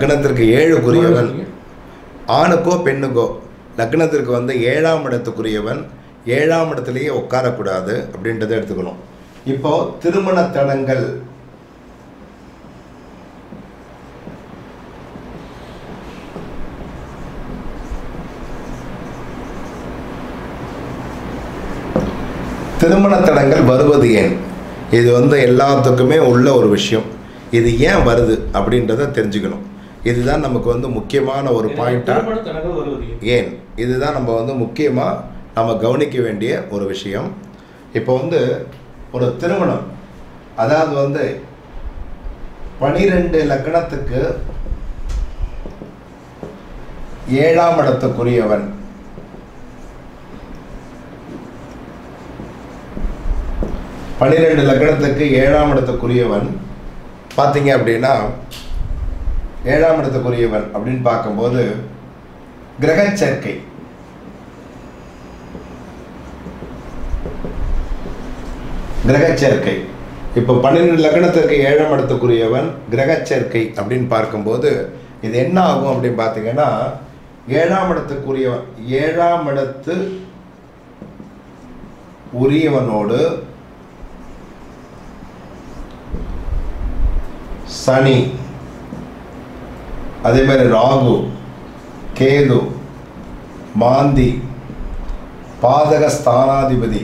லக்னத்திற்கு ஏழுக்குரியவன் ஆணுக்கோ பெண்ணுக்கோ லக்னத்திற்கு வந்து ஏழாம் இடத்துக்குரியவன் ஏழாம் இடத்துலையே உட்காரக்கூடாது அப்படின்றத எடுத்துக்கணும் இப்போ திருமண தடங்கள் திருமண தடங்கள் வருவது ஏன் இது வந்து எல்லாத்துக்குமே உள்ள ஒரு விஷயம் இது ஏன் வருது அப்படின்றத தெரிஞ்சுக்கணும் இதுதான் நமக்கு வந்து முக்கியமான ஒரு பாயிண்ட்டாக திருமண தடங்கள் வருவது ஏன்? ஏன் இதுதான் நம்ம வந்து முக்கியமாக நம்ம கவனிக்க வேண்டிய ஒரு விஷயம் இப்போ வந்து ஒரு திருமணம் அதாவது வந்து பனிரெண்டு லக்னத்துக்கு ஏழாம் இடத்துக்குரியவன் பன்னிரெண்டு லக்னத்துக்கு ஏழாம் இடத்துக்குரியவன் பார்த்தீங்க அப்படின்னா ஏழாம் இடத்துக்குரியவன் அப்படின்னு பார்க்கும்போது கிரகச் சேர்க்கை கிரகச் சேர்க்கை இப்போ பன்னிரெண்டு லக்னத்திற்கு ஏழாம் இடத்துக்குரியவன் கிரகச் சேர்க்கை அப்படின்னு பார்க்கும்போது இது என்ன ஆகும் அப்படின்னு பார்த்தீங்கன்னா ஏழாம் இடத்துக்குரியவன் ஏழாம் இடத்து உரியவனோடு சனி அதே மாதிரி ராகு கேது மாந்தி பாதக ஸ்தானாதிபதி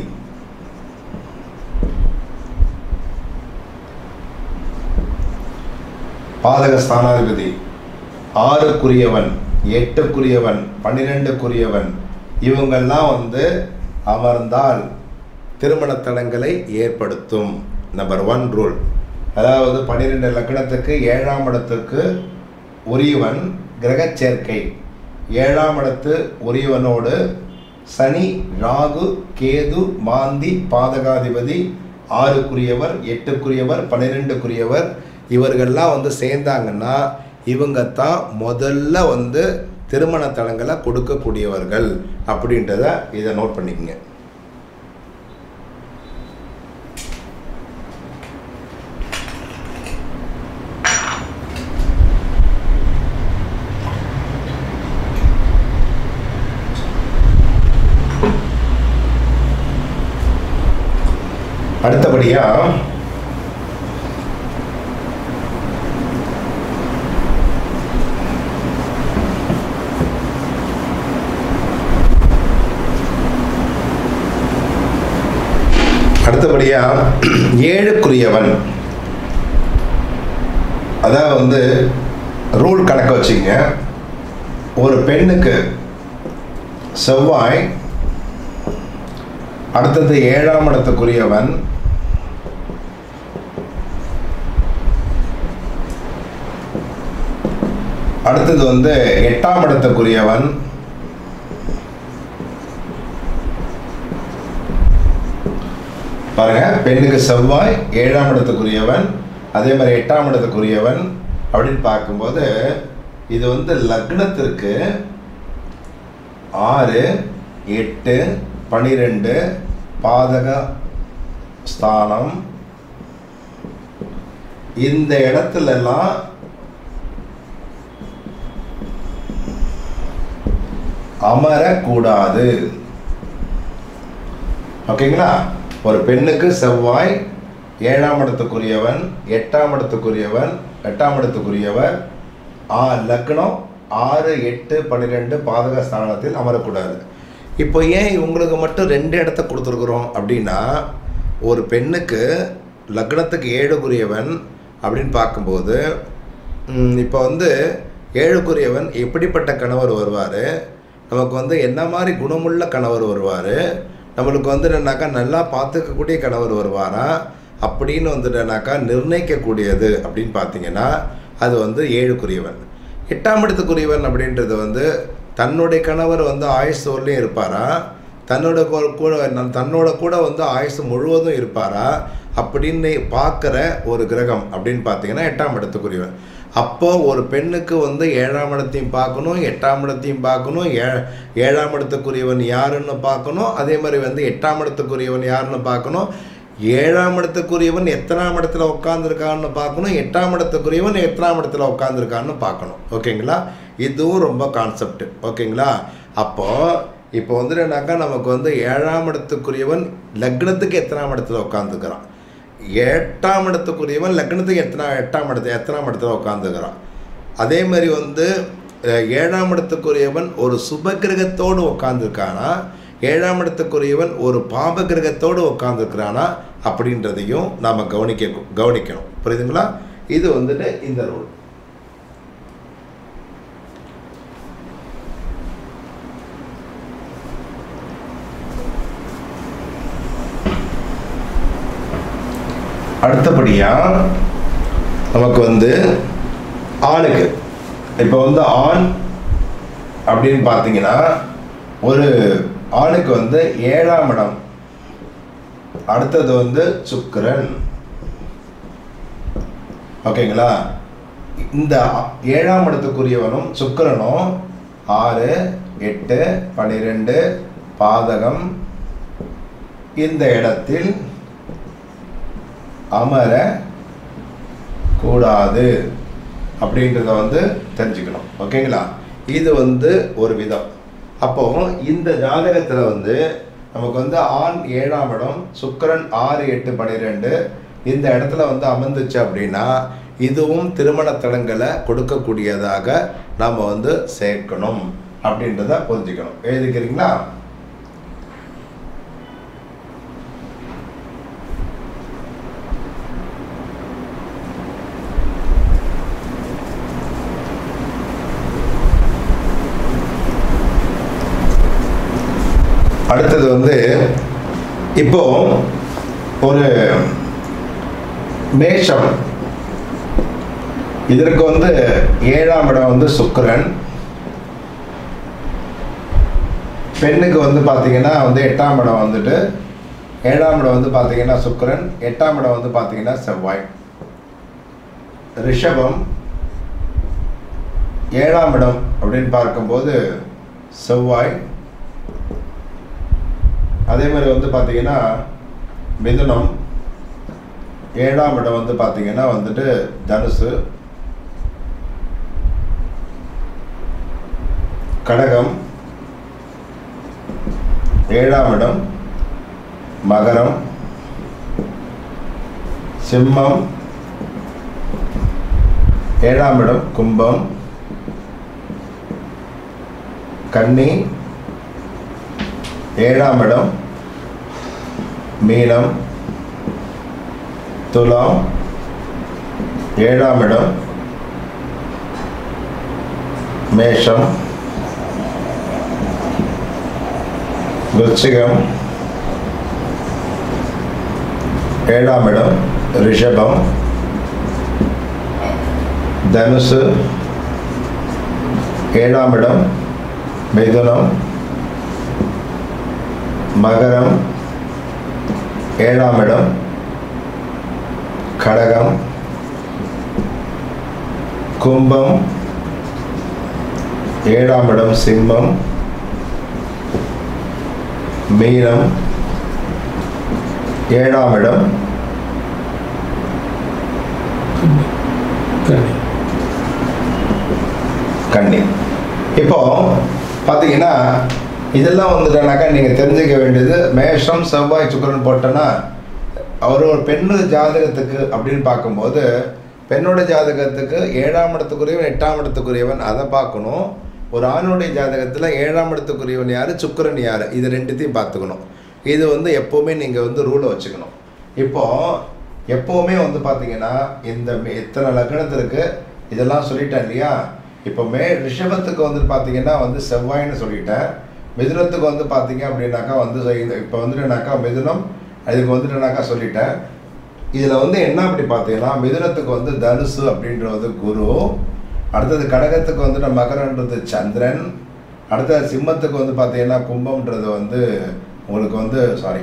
பாதக ஸ்தானாதிபதி ஆறுக்குரியவன் எட்டுக்குரியவன் பன்னிரெண்டுக்குரியவன் இவங்கெல்லாம் வந்து அமர்ந்தால் திருமண தடங்களை ஏற்படுத்தும் நம்பர் ஒன் ரூல் அதாவது பன்னிரெண்டு லக்னத்துக்கு ஏழாம் இடத்துக்கு உரியவன் கிரகச் சேர்க்கை ஏழாம் இடத்து உரியவனோடு சனி ராகு கேது மாந்தி பாதகாதிபதி ஆறுக்குரியவர் எட்டுக்குரியவர் பன்னிரெண்டுக்குரியவர் இவர்கள்லாம் வந்து சேர்ந்தாங்கன்னா இவங்க தான் முதல்ல வந்து திருமண தடங்களை கொடுக்கக்கூடியவர்கள் அப்படின்றத இதை நோட் பண்ணிக்கங்க அடுத்தபடியா அடுத்தபடியா ஏழுக்குரியவன் அதாவது வந்து ரூல் கணக்கு வச்சுங்க ஒரு பெண்ணுக்கு செவ்வாய் அடுத்தது ஏழாம் இடத்துக்குரியவன் அடுத்தது வந்து எட்டாம் இடத்துக்குரியவன் பாருங்க பெண்ணுக்கு செவ்வாய் ஏழாம் இடத்துக்குரியவன் அதே மாதிரி எட்டாம் இடத்துக்குரியவன் அப்படின்னு பார்க்கும்போது இது வந்து லக்னத்திற்கு ஆறு எட்டு பனிரெண்டு பாதக ஸ்தானம் இந்த இடத்துலலாம் அமரக்கூடாது ஓகேங்களா ஒரு பெண்ணுக்கு செவ்வாய் ஏழாம் இடத்துக்குரியவன் எட்டாம் இடத்துக்குரியவன் எட்டாம் இடத்துக்குரியவர் ஆ லக்னம் ஆறு எட்டு பன்னிரெண்டு பாதக ஸ்தானத்தில் அமரக்கூடாது இப்போ ஏன் இவங்களுக்கு மட்டும் ரெண்டு இடத்த கொடுத்துருக்குறோம் அப்படின்னா ஒரு பெண்ணுக்கு லக்னத்துக்கு ஏழுக்குரியவன் அப்படின்னு பார்க்கும்போது ம், இப்போ வந்து ஏழுக்குரியவன் எப்படிப்பட்ட கணவர் வருவார் நமக்கு வந்து என்ன மாதிரி குணமுள்ள கணவர் வருவார் நம்மளுக்கு வந்து என்னன்னாக்கா நல்லா பார்த்துக்கக்கூடிய கணவர் வருவாரா அப்படின்னு வந்துட்டனாக்கா நிர்ணயிக்கக்கூடியது அப்படின்னு பார்த்தீங்கன்னா அது வந்து ஏழுக்குரியவன் எட்டாம் இடத்துக்குரியவன் அப்படின்றது வந்து தன்னுடைய கணவர் வந்து ஆயுசு வரலையும் இருப்பாரா தன்னோட கூ- கூட நன்- தன்னோட கூட வந்து ஆயுசு முழுவதும் இருப்பாரா அப்படின்னு பார்க்குற ஒரு கிரகம் அப்படின்னு பார்த்தீங்கன்னா எட்டாம் இடத்துக்குரியவன் அப்போ ஒரு பெண்ணுக்கு வந்து ஏழாம் இடத்தையும் பார்க்கணும் எட்டாம் இடத்தையும் பார்க்கணும் ஏ ஏழாம் இடத்துக்குரியவன் யாருன்னு பார்க்கணும் அதே மாதிரி வந்து எட்டாம் இடத்துக்குரியவன் யாருன்னு பார்க்கணும் ஏழாம் இடத்துக்குரியவன் எத்தனாம் இடத்துல உட்காந்துருக்கான்னு பார்க்கணும் எட்டாம் இடத்துக்குரியவன் எத்தனாம் இடத்துல உட்காந்துருக்கான்னு பார்க்கணும் ஓகேங்களா இதுவும் ரொம்ப கான்செப்ட் ஓகேங்களா அப்போது இப்போ வந்துட்டுனாக்கா நமக்கு வந்து ஏழாம் இடத்துக்குரியவன் லக்னத்துக்கு எத்தனாம் இடத்துல உட்காந்துக்கிறான் எட்டாம் இடத்துக்குரியவன் லக்னத்துக்கு எத்தனா எட்டாம் இடத்து எத்தனாம் இடத்துல உட்காந்துக்கிறான் அதே மாதிரி வந்து அஹ், ஏழாம் இடத்துக்குரியவன் ஒரு சுப கிரகத்தோடு உட்காந்துருக்கானா ஏழாம் இடத்துக்குரியவன் ஒரு பாப கிரகத்தோடு உட்காந்துருக்கிறானா அப்படின்றதையும் நாம் கவனிக்க கவனிக்கணும் புரியுதுங்களா இது வந்துட்டு இந்த ரூல் அடுத்தபடியாக நமக்கு வந்து ஆணுக்கு இப்போ வந்து ஆண் அப்படின்னு பார்த்தீங்கன்னா ஒரு ஆணுக்கு வந்து ஏழாம் இடம் அடுத்தது வந்து சுக்கிரன் ஓகேங்களா இந்த ஏழாம் இடத்துக்குரியவனும் சுக்கிரனும் ஆறு எட்டு பன்னிரெண்டு பாதகம் இந்த இடத்தில் அமர கூடாது அப்படின்றத வந்து தெரிஞ்சுக்கணும் ஓகேங்களா இது வந்து ஒரு விதம் அப்போ இந்த ஜாதகத்தில் வந்து நமக்கு வந்து ஆண் ஏழாம் இடம் சுக்கிரன் ஆறு எட்டு பன்னிரெண்டு இந்த இடத்துல வந்து அமர்ந்துச்சு அப்படின்னா இதுவும் திருமண தடங்களை கொடுக்கக்கூடியதாக நாம் வந்து சேர்க்கணும் அப்படின்றத புரிஞ்சுக்கணும் எழுதிக்கிறீங்களா அடுத்தது வந்து இப்போ ஒரு மேஷம் இதற்கு வந்து ஏழாம் இடம் வந்து சுக்கிரன் பெண்ணுக்கு வந்து பார்த்தீங்கன்னா வந்து எட்டாம் இடம் வந்துட்டு ஏழாம் இடம் வந்து பார்த்தீங்கன்னா சுக்கிரன் எட்டாம் இடம் வந்து பார்த்தீங்கன்னா செவ்வாய் ரிஷபம் ஏழாம் இடம் அப்படின்னு பார்க்கும்போது செவ்வாய் அதே மாதிரி வந்து பார்த்தீங்கன்னா மிதுனம் ஏழாம் இடம் வந்து பார்த்தீங்கன்னா வந்துட்டு தனுசு கடகம் ஏழாம் இடம் மகரம் சிம்மம் ஏழாம் இடம் கும்பம் கன்னி ஏழாம் இடம் மீனம் துலாம் ஏழாம் இடம் மேஷம் விருச்சிகம் ஏழாம் இடம் ரிஷபம் தனுசு ஏழாம் இடம் மிதுனம் மகரம் ஏழாம் இடம் கடகம் கும்பம் ஏழாம் இடம் சிம்மம் மீனம் ஏழாம் இடம் கண்ணி கன்னி இப்போ பார்த்தீங்கன்னா இதெல்லாம் வந்துட்டானாக்கா நீங்கள் தெரிஞ்சுக்க வேண்டியது மேஷம் செவ்வாய் சுக்கிரன் போட்டோன்னா அவர் ஒரு பெண்ணு ஜாதகத்துக்கு அப்படின்னு பார்க்கும்போது பெண்ணோட ஜாதகத்துக்கு ஏழாம் இடத்துக்குரியவன் எட்டாம் இடத்துக்குரியவன் அதை பார்க்கணும் ஒரு ஆணுடைய ஜாதகத்தில் ஏழாம் இடத்துக்குரியவன் யார் சுக்கிரன் யார் இது ரெண்டுத்தையும் பார்த்துக்கணும் இது வந்து எப்போவுமே நீங்கள் வந்து ரூலை வச்சுக்கணும் இப்போது எப்போவுமே வந்து பார்த்தீங்கன்னா இந்த மே- இத்தனை லக்னத்திற்கு இதெல்லாம் சொல்லிட்டேன் இல்லையா இப்போ மே ரிஷபத்துக்கு வந்து பார்த்தீங்கன்னா வந்து செவ்வாய்னு சொல்லிட்டேன் மிதுனத்துக்கு வந்து பார்த்தீங்க அப்படின்னாக்கா வந்து இந்த- இப்போ வந்துட்டுனாக்கா மிதுனம் அதுக்கு வந்துட்டுனாக்கா சொல்லிட்டேன் இதில் வந்து என்ன அப்படி பார்த்தீங்கன்னா மிதுனத்துக்கு வந்து தனுசு அப்படின்றது குரு அடுத்தது கடகத்துக்கு வந்துட்டு மகரன்றது சந்திரன் அடுத்தது சிம்மத்துக்கு வந்து பார்த்தீங்கன்னா கும்பம்ன்றது வந்து உங்களுக்கு வந்து சாரி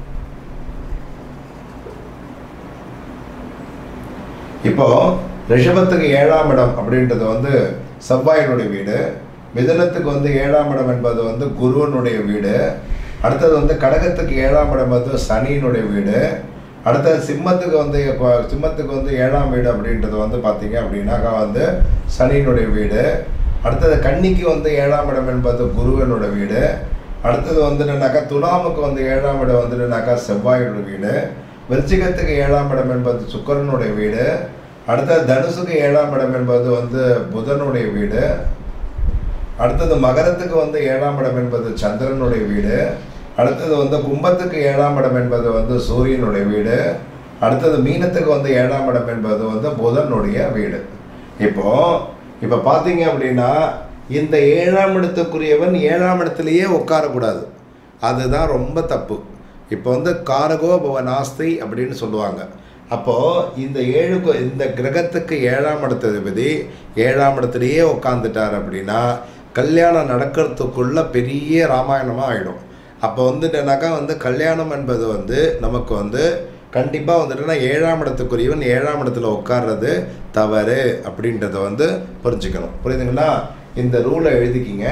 இப்போ ரிஷபத்துக்கு ஏழாம் இடம் அப்படின்றது வந்து செவ்வாயினுடைய வீடு மிதுனத்துக்கு வந்து ஏழாம் இடம் என்பது வந்து குருவனுடைய வீடு அடுத்தது வந்து கடகத்துக்கு ஏழாம் இடம் வந்து சனியினுடைய வீடு அடுத்தது சிம்மத்துக்கு வந்து கொ- சிம்மத்துக்கு வந்து ஏழாம் வீடு அப்படின்றது வந்து பார்த்தீங்க அப்படின்னாக்கா வந்து சனியினுடைய வீடு அடுத்தது கன்னிக்கு வந்து ஏழாம் இடம் என்பது குருவனோட வீடு அடுத்தது வந்துட்டுனாக்கா துலாமுக்கு வந்து ஏழாம் இடம் வந்துட்டுனாக்கா செவ்வாயோட வீடு விருச்சிகத்துக்கு ஏழாம் இடம் என்பது சுக்கிரனுடைய வீடு அடுத்தது தனுசுக்கு ஏழாம் இடம் என்பது வந்து புதனுடைய வீடு அடுத்தது மகரத்துக்கு வந்து ஏழாம் இடம் என்பது சந்திரனுடைய வீடு அடுத்தது வந்து கும்பத்துக்கு ஏழாம் இடம் என்பது வந்து சூரியனுடைய வீடு அடுத்தது மீனத்துக்கு வந்து ஏழாம் இடம் என்பது வந்து புதனுடைய வீடு இப்போ இப்போ பார்த்தீங்க அப்படின்னா இந்த ஏழாம் இடத்துக்குரியவன் ஏழாம் இடத்துலையே உட்காரக்கூடாது அதுதான் ரொம்ப தப்பு இப்போ வந்து காரகோ பவ நாஸ்தி அப்படின்னு சொல்லுவாங்க அப்போது இந்த ஏழு கு- இந்த கிரகத்துக்கு ஏழாம் இடத்ததிபதி ஏழாம் இடத்துலையே உட்காந்துட்டார் அப்படின்னா கல்யாணம் நடக்கிறதுக்குள்ள பெரிய ராமாயணமாக ஆகிடும் அப்போ வந்துட்டுனாக்கா வந்து கல்யாணம் என்பது வந்து நமக்கு வந்து கண்டிப்பாக வந்துட்டுனா ஏழாம் இடத்துக்குரியவன் ஏழாம் இடத்துல உட்கார்றது தவறு அப்படின்றத வந்து புரிஞ்சுக்கணும் புரியுதுங்களா இந்த ரூலை எழுதிக்கிங்க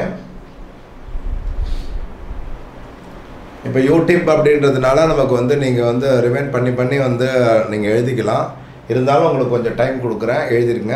இப்போ யூடியூப் அப்படின்றதுனால நமக்கு வந்து நீங்கள் வந்து ரிமைண்ட் பண்ணி பண்ணி வந்து நீங்கள் எழுதிக்கலாம் இருந்தாலும் உங்களுக்கு கொஞ்சம் டைம் கொடுக்குறேன் எழுதிருங்க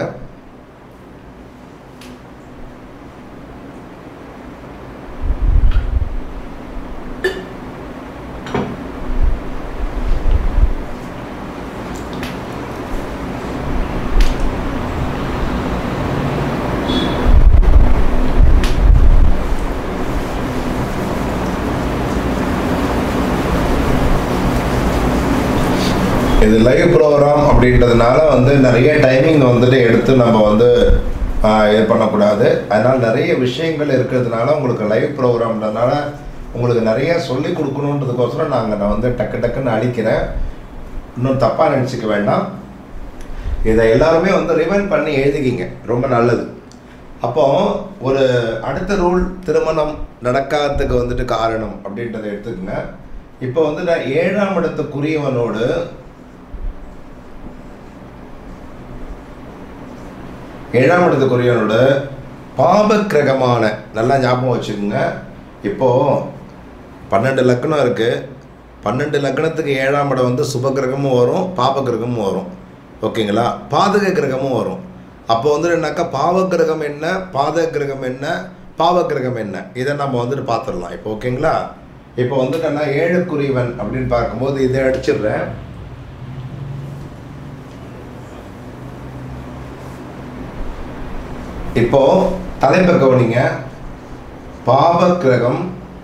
இது லைவ் ப்ரோக்ராம் அப்படின்றதுனால வந்து நிறைய டைமிங் வந்துட்டு எடுத்து நம்ம வந்து ஆஹ், இது பண்ணக்கூடாது அதனால் நிறைய விஷயங்கள் இருக்கிறதுனால உங்களுக்கு லைவ் ப்ரோக்ராம்ன்றதுனால உங்களுக்கு நிறைய சொல்லி கொடுக்கணுன்றதுக்கோசரம் நாங்கள் நான் வந்து டக்கு டக்குன்னு அழிக்கிறேன் இன்னும் தப்பாக நினச்சிக்க வேண்டாம் இதை எல்லாருமே வந்து ரிமைண்ட் பண்ணி எழுதிக்கிங்க ரொம்ப நல்லது அப்போ ஒரு அடுத்த ரூல் திருமணம் நடக்காததுக்கு வந்துட்டு காரணம் அப்படின்றத எடுத்துக்கங்க இப்போ வந்து நான் ஏழாம் இடத்துக்குரியவனோடு ஏழாம் இடத்துக்குரியவனோட பாப கிரகமான நல்லா ஞாபகம் வச்சுக்கோங்க இப்போ பன்னெண்டு லக்னம் இருக்கு பன்னெண்டு லக்னத்துக்கு ஏழாம் இடம் வந்து சுப கிரகமும் வரும் பாப கிரகமும் வரும் ஓகேங்களா பாதக கிரகமும் வரும் அப்போ வந்து என்னக்கா பாவ கிரகம் என்ன பாத கிரகம் என்ன பாவ கிரகம் என்ன இதை நம்ம வந்துட்டு பார்த்துடலாம் இப்போ ஓகேங்களா இப்போ வந்துட்டு என்ன ஏழுக்குரியவன் அப்படின்னு பார்க்கும்போது இதை அடிச்சிடுறேன் இப்போ தலைப்பை கவனிங்க பாப கிரகம்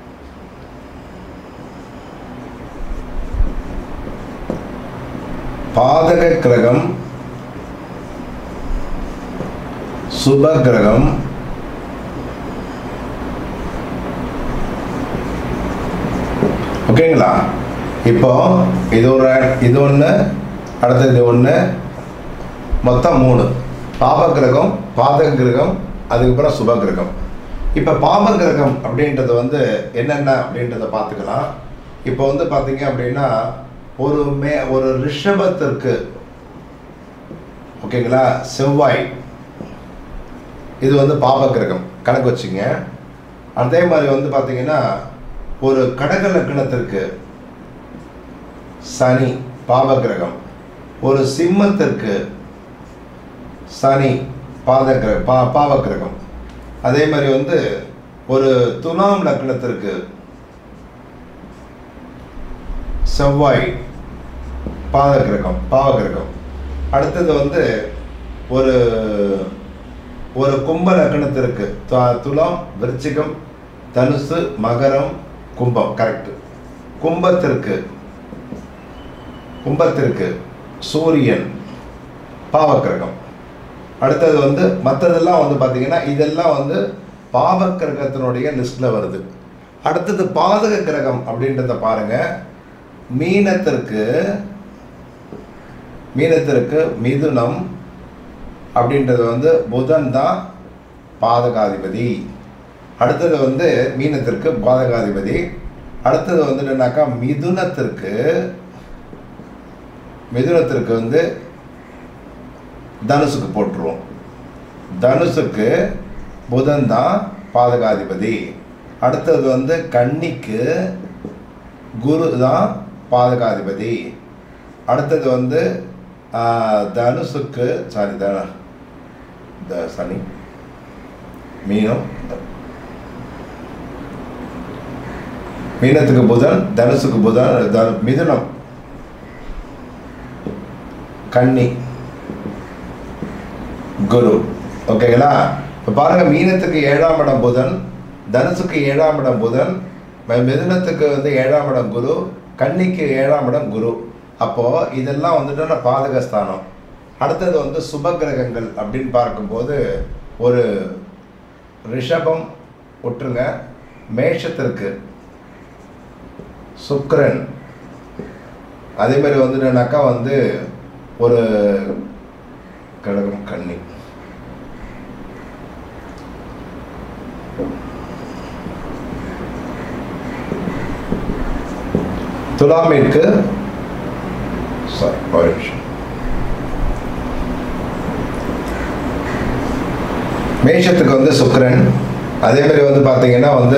பாதக கிரகம் சுப கிரகம் ஓகேங்களா இப்போ இது ஒரு இது ஒன்று அடுத்தது இது ஒன்று மொத்தம் மூணு பாப கிரகம் பாதக கிரகம் அதுக்கப்புறம் சுப கிரகம் இப்போ பாப கிரகம் அப்படின்றது வந்து என்னென்ன அப்படின்றத பார்த்துக்கலாம் இப்போ வந்து பார்த்தீங்க அப்படின்னா ஒரு மே ஒரு ரிஷபத்திற்கு ஓகேங்களா செவ்வாய் இது வந்து பாப கிரகம் கணக்கு வச்சுங்க அதே மாதிரி வந்து பார்த்தீங்கன்னா ஒரு கடக லக்னத்திற்கு சனி பாப கிரகம் ஒரு சிம்மத்திற்கு சனி பாத கிர பா பாவ கிரகம் அதே மாதிரி வந்து ஒரு துலாம் லக்னத்திற்கு செவ்வாய் பாத கிரகம் பாவ கிரகம் அடுத்தது வந்து ஒரு ஒரு கும்ப லக்னத்திற்கு து- துலாம் விருச்சிகம் தனுசு மகரம் கும்பம் கரெக்ட் கும்பத்திற்கு கும்பத்திற்கு சூரியன் பாவக்கிரகம் அடுத்தது வந்து மற்றதெல்லாம் வந்து பார்த்தீங்கன்னா இதெல்லாம் வந்து பாவக்கிரகத்தினுடைய லிஸ்ட்டில் வருது அடுத்தது பாதக கிரகம் அப்படின்றத பாருங்க மீனத்திற்கு மீனத்திற்கு மிதுனம் அப்படின்றது வந்து புதன் தான் பாதகாதிபதி அடுத்தது வந்து மீனத்திற்கு பாதகாதிபதி அடுத்தது வந்துட்டுனாக்கா மிதுனத்திற்கு மிதுனத்திற்கு வந்து தனுசுக்கு போட்டுருவோம் தனுசுக்கு புதன் தான் பாதகாதிபதி அடுத்தது வந்து கன்னிக்கு குரு தான் பாதகாதிபதி அடுத்தது வந்து ஆஹ், தனுசுக்கு சாரி த த சனி மீனம் மீனத்துக்கு புதன் தனுசுக்கு புதன் த- மிதுனம் கன்னி குரு ஓகேங்களா இப்போ பாருங்க மீனத்துக்கு ஏழாம் இடம் புதன் தனுசுக்கு ஏழாம் இடம் புதன் ம- மிதுனத்துக்கு வந்து ஏழாம் இடம் குரு கன்னிக்கு ஏழாம் இடம் குரு அப்போ இதெல்லாம் வந்துட்டு பாதகஸ்தானம் அடுத்தது வந்து சுப கிரகங்கள் அப்படின்னு பார்க்கும்போது ஒரு ரிஷபம் விட்டுருங்க மேஷத்திற்கு சுக்கிரன் அதே மாதிரி வந்துட்டுனாக்கா வந்து ஒரு கடகம் கன்னி துலாமிற்கு சாரி ஒரு நிமிஷம் மேஷத்துக்கு வந்து சுக்கிரன் அதே மாதிரி வந்து பார்த்தீங்கன்னா வந்து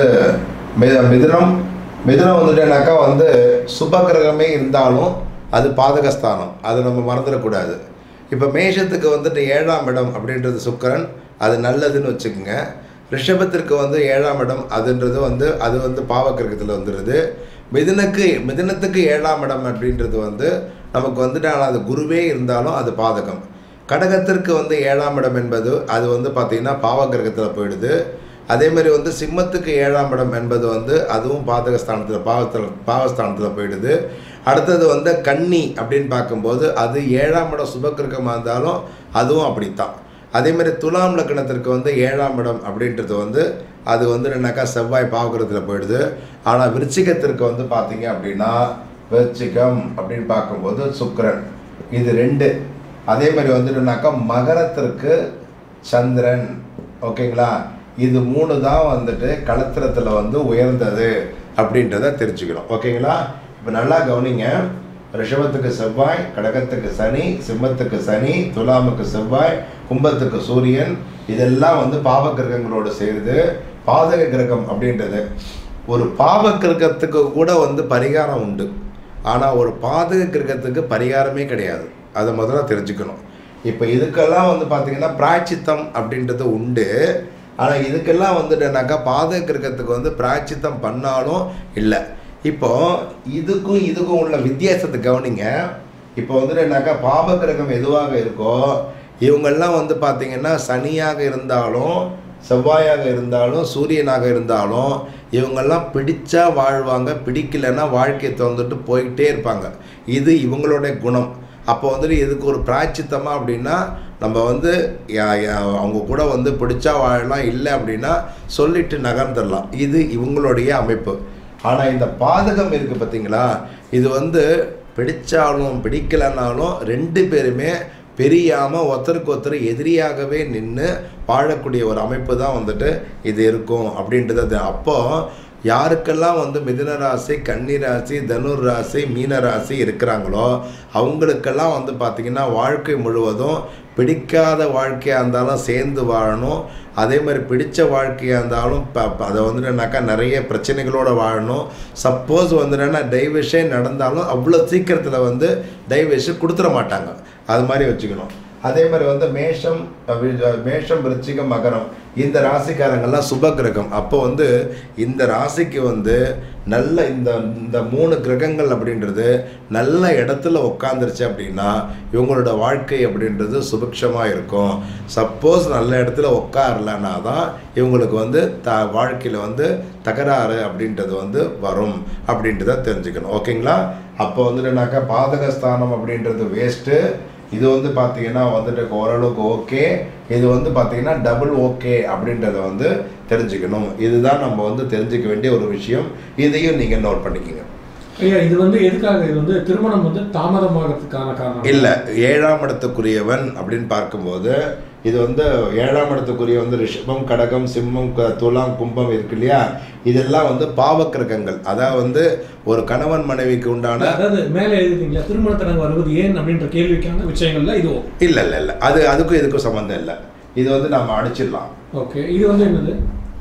மி- மிதுனம் மிதுனம் வந்துட்டேனாக்கா வந்து சுப கிரகமே இருந்தாலும் அது பாதகஸ்தானம் அது நம்ம மறந்துடக்கூடாது இப்போ மேஷத்துக்கு வந்துட்டு ஏழாம் இடம் அப்படின்றது சுக்கிரன் அது நல்லதுன்னு வச்சுக்கோங்க ரிஷபத்திற்கு வந்து ஏழாம் இடம் அதுன்றது வந்து அது வந்து பாவக்கிரகத்தில் வந்துடுது மிதுனுக்கு மிதுனத்துக்கு ஏழாம் இடம் அப்படின்றது வந்து நமக்கு வந்துட்டு ஆனால் அது குருவே இருந்தாலும் அது பாதகம் கடகத்திற்கு வந்து ஏழாம் இடம் என்பது அது வந்து பார்த்திங்கன்னா பாவகிரகத்தில் போயிடுது அதே மாதிரி வந்து சிம்மத்துக்கு ஏழாம் இடம் என்பது வந்து அதுவும் பாதகஸ்தானத்தில் பாவத்தில் பாவஸ்தானத்தில் போயிடுது அடுத்தது வந்து கன்னி அப்படின்னு பார்க்கும்போது அது ஏழாம் இடம் சுபக்கிரகமாக இருந்தாலும் அதுவும் அப்படித்தான் அதே மாதிரி துலாம் லக்னத்திற்கு வந்து ஏழாம் இடம் அப்படின்றது வந்து அது வந்து என்னன்னாக்கா செவ்வாய் பாவகிரகத்தில் போயிடுது ஆனால் விருச்சிகத்திற்கு வந்து பார்த்தீங்க அப்படின்னா விருச்சிகம் அப்படின்னு பார்க்கும்போது சுக்கிரன் இது ரெண்டு அதே மாதிரி வந்துட்டுனாக்கா மகரத்திற்கு சந்திரன் ஓகேங்களா இது மூணு தான் வந்துட்டு களத்திரத்தில் வந்து உயர்ந்தது அப்படின்றத தெரிஞ்சுக்கணும் ஓகேங்களா இப்போ நல்லா கவனிங்க ரிஷபத்துக்கு செவ்வாய் கடகத்துக்கு சனி சிம்மத்துக்கு சனி துலாமுக்கு செவ்வாய் கும்பத்துக்கு சூரியன் இதெல்லாம் வந்து பாவ கிரகங்களோடு சேருது பாதக கிரகம் அப்படின்றது ஒரு பாவ கிரகத்துக்கு கூட வந்து பரிகாரம் உண்டு ஆனால் ஒரு பாதக கிரகத்துக்கு பரிகாரமே கிடையாது அதை முதல்ல தெரிஞ்சுக்கணும் இப்போ இதுக்கெல்லாம் வந்து பார்த்தீங்கன்னா பிராய்ச்சித்தம் அப்படின்றது உண்டு ஆனால் இதுக்கெல்லாம் வந்துட்டுனாக்கா பாதக கிரகத்துக்கு வந்து பிராய்ச்சித்தம் பண்ணாலும் இல்லை இப்போ இதுக்கும் இதுக்கும் உள்ள வித்தியாசத்தை கவனிங்க இப்போ வந்துட்டு என்னக்கா பாப கிரகம் எதுவாக இருக்கோ இவங்கெல்லாம் வந்து பார்த்தீங்கன்னா சனியாக இருந்தாலும் செவ்வாயாக இருந்தாலும் சூரியனாக இருந்தாலும் இவங்கெல்லாம் பிடிச்சா வாழ்வாங்க பிடிக்கலைன்னா வாழ்க்கையை திறந்துட்டு போயிட்டே இருப்பாங்க இது இவங்களுடைய குணம் அப்போ வந்துட்டு இதுக்கு ஒரு பிராய்ச்சித்தமாக அப்படின்னா நம்ம வந்து யா- யா- அவங்க கூட வந்து பிடிச்சா வாழலாம் இல்லை அப்படின்னா சொல்லிட்டு நகர்ந்துடலாம் இது இவங்களுடைய அமைப்பு ஆனால் இந்த பாதகம் இருக்குது பார்த்தீங்களா இது வந்து பிடிச்சாலும் பிடிக்கலைனாலும் ரெண்டு பேருமே பிரியாமல் ஒருத்தருக்கு ஒருத்தர் எதிரியாகவே நின்று வாழக்கூடிய ஒரு அமைப்பு தான் வந்துட்டு இது இருக்கும் அப்படின்றது அப்போ யாருக்கெல்லாம் வந்து மிதுன ராசி கன்னி ராசி தனுர் ராசி மீன ராசி இருக்கிறாங்களோ அவங்களுக்கெல்லாம் வந்து பார்த்திங்கன்னா வாழ்க்கை முழுவதும் பிடிக்காத வாழ்க்கையாக இருந்தாலும் சேர்ந்து வாழணும் அதே மாதிரி பிடிச்ச வாழ்க்கையாக இருந்தாலும் ப ப- அதை வந்துட்டுனாக்கா நிறைய பிரச்சனைகளோடு வாழணும் சப்போஸ் வந்துட்டுனா டைவர்ஸே நடந்தாலும் அவ்வளோ சீக்கிரத்தில் வந்து டைவர்ஸு கொடுத்துட மாட்டாங்க அது மாதிரி வச்சுக்கணும் அதே மாதிரி வந்து மேஷம் அஹ் மேஷம் விருச்சிகம் மகரம் இந்த ராசிக்காரங்கெல்லாம் சுப கிரகம் அப்போ வந்து இந்த ராசிக்கு வந்து நல்ல இந்த இந்த மூணு கிரகங்கள் அப்படின்றது நல்ல இடத்துல உட்காந்துருச்சு அப்படின்னா இவங்களோட வாழ்க்கை அப்படின்றது சுபிக்ஷமாக இருக்கும் சப்போஸ் நல்ல இடத்துல உட்காரலனா தான் இவங்களுக்கு வந்து த வாழ்க்கையில் வந்து தகராறு அப்படின்றது வந்து வரும் அப்படின்றத தெரிஞ்சுக்கணும் ஓகேங்களா அப்போ வந்துட்டுனாக்கா பாதகஸ்தானம் அப்படின்றது வேஸ்ட்டு இது வந்து பார்த்தீங்கன்னா வந்துட்டு ஓரளவுக்கு ஓகே இது வந்து பார்த்தீங்கன்னா டபுள் ஓகே அப்படின்றத வந்து தெரிஞ்சுக்கணும் இதுதான் நம்ம வந்து தெரிஞ்சுக்க வேண்டிய ஒரு விஷயம் இதையும் நீங்கள் நோட் பண்ணிக்கோங்க ஐயா இது வந்து எதுக்காக இது வந்து திருமணம் வந்து தாமதமாகிறதுக்கான காரணம் இல்லை ஏழாம் இடத்துக்குரியவன் அப்படின்னு பார்க்கும்போது இது வந்து ஏழாம் இடத்துக்குரிய வந்து ரிஷபம் கடகம் சிம்மம் க- துலாம் கும்பம் இருக்கு இல்லையா இதெல்லாம் வந்து பாவக்கிரகங்கள் அதாவது வந்து ஒரு கணவன் மனைவிக்கு உண்டான அதாவது மேலே எழுதிட்டீங்களா திருமணத்தடங்கு வருவது ஏன் அப்படின்ற கேள்விக்கான விஷயங்கள்ல இது இல்லை இல்லை இல்லை அது அதுக்கும் இதுக்கும் சம்மந்தம் இல்லை இது வந்து நம்ம அடிச்சிடலாம் ஓகே இது வந்து என்னது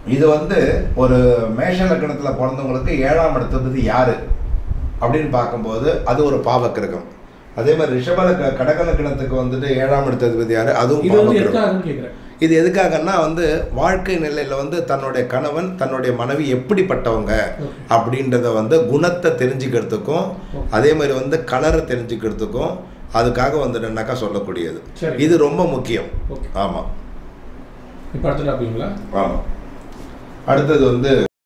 இது வந்து ஒரு மேஷ லக்கணத்தில் பிறந்தவங்களுக்கு ஏழாம் இடத்துபதி யாரு அப்படின்னு பார்க்கும்போது அது ஒரு பாவக்கிரகம் அதே மாதிரி ரிஷப லக்க கடக லக்கணத்துக்கு வந்துட்டு ஏழாம் இடத்ததிபதி யாரு அதுவும் இது வந்து பாவக்கிரகம் எதுக்காகன்னு கேட்குறேன் இது எதுக்காகன்னா வந்து வாழ்க்கை நிலையில வந்து தன்னுடைய கணவன் தன்னுடைய மனைவி எப்படிப்பட்டவங்க Okay. அப்படின்றத வந்து குணத்தை தெரிஞ்சுக்கிறதுக்கும் Okay. அதே மாதிரி வந்து கலரை தெரிஞ்சுக்கிறதுக்கும் அதுக்காக வந்துட்டுனாக்கா சொல்லக்கூடியது சரி. இது ரொம்ப முக்கியம் ஓகே ஆமாம் இப்போ அடுத்த டாபிக்ங்களா ஆமாம் அடுத்தது வந்து